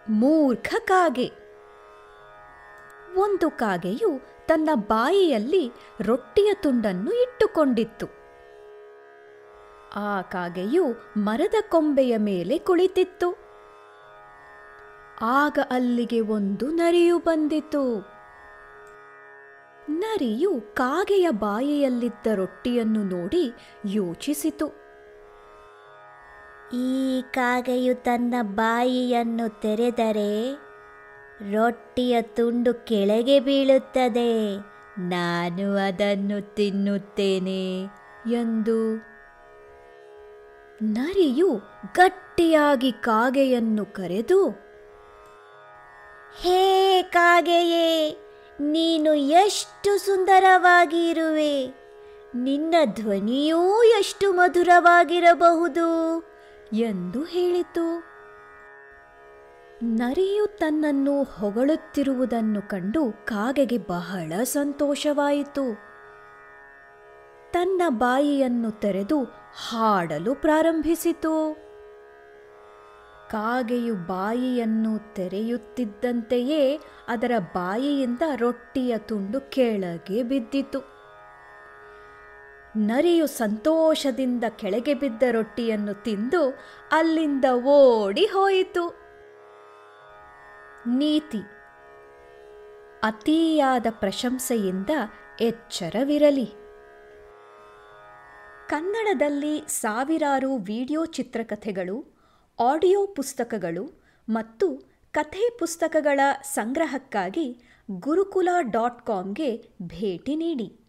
ಮೂರ್ಖ ಕಾಗೆ ಒಂದು ಕಾಗೆಯು ತನ್ನ ಬಾಯಿಯಲ್ಲಿ ರೊಟ್ಟಿಯ ತುಂಡನ್ನು ಇಟ್ಟುಕೊಂಡಿತ್ತು ಆ ಕಾಗೆಯು ಮರದ ಕೊಂಬೆಯ ಮೇಲೆ ಕುಳಿತಿತ್ತು ಆಗ ಅಲ್ಲಿಗೆ ಒಂದು ನರಿಯು ಬಂದಿತು ನರಿಯು ಕಾಗೆಯ ಬಾಯಿಯಲ್ಲಿದ್ದ ರೊಟ್ಟಿಯನ್ನು ನೋಡಿ ಯೋಚಿಸಿತು ಈ ಕಾಗೆಯು ತನ್ನ ಬಾಯಿಯನ್ನು ತೆರೆದರೆ ರೊಟ್ಟಿಯ ತುಂಡು ಕೆಳಗೆ ಬೀಳುತ್ತದೆ ನಾನು ಅದನ್ನು ತಿನ್ನುತ್ತೇನೆ ಎಂದು ನರಿಯು ಗಟ್ಟಿಯಾಗಿ ಕಾಗೆಯನ್ನು ಕರೆದು ಹೇ ಕಾಗೆಯೇ ನೀನು ಎಷ್ಟು ಸುಂದರವಾಗಿ ಇರುವೆ ನಿನ್ನ ಧ್ವನಿಯೂ ಎಷ್ಟು ಮಧುರವಾಗಿರಬಹುದು ಎಂದು ಹೇಳಿತು ನರಿಯು ತನ್ನನ್ನು ಹೊಗಳುತ್ತಿರುವುದನ್ನು ಕಂಡು ಕಾಗೆಗೆ ಬಹಳ ಸಂತೋಷವಾಯಿತು ತನ್ನ ಬಾಯಿಯನ್ನು ತೆರೆದು ಹಾಡಲು ಪ್ರಾರಂಭಿಸಿತು ಕಾಗೆಯು ಬಾಯಿಯನ್ನು ತೆರೆಯುತ್ತಿದ್ದಂತೆಯೇ ಅದರ ಬಾಯಿಯಿಂದ ರೊಟ್ಟಿಯ ತುಂಡು ಕೆಳಗೆ ಬಿದ್ದಿತು ನರಿಯು ಸಂತೋಷದಿಂದ ಕೆಳಗೆ ಬಿದ್ದ ರೊಟ್ಟಿಯನ್ನು ತಿಂದು ಅಲ್ಲಿಂದ ಓಡಿ ಹೋಯಿತು ನೀತಿ ಅತಿಯಾದ ಪ್ರಶಂಸೆಯಿಂದ ಎಚ್ಚರವಿರಲಿ ಕನ್ನಡದಲ್ಲಿ ಸಾವಿರಾರು ವಿಡಿಯೋ ಚಿತ್ರಕಥೆಗಳು ಆಡಿಯೋ ಪುಸ್ತಕಗಳು ಮತ್ತು ಕಥೆ ಪುಸ್ತಕಗಳ ಸಂಗ್ರಹಕ್ಕಾಗಿ ಗುರುಕುಲ ಡಾಟ್ ಕಾಮ್ಗೆ ಭೇಟಿ ನೀಡಿ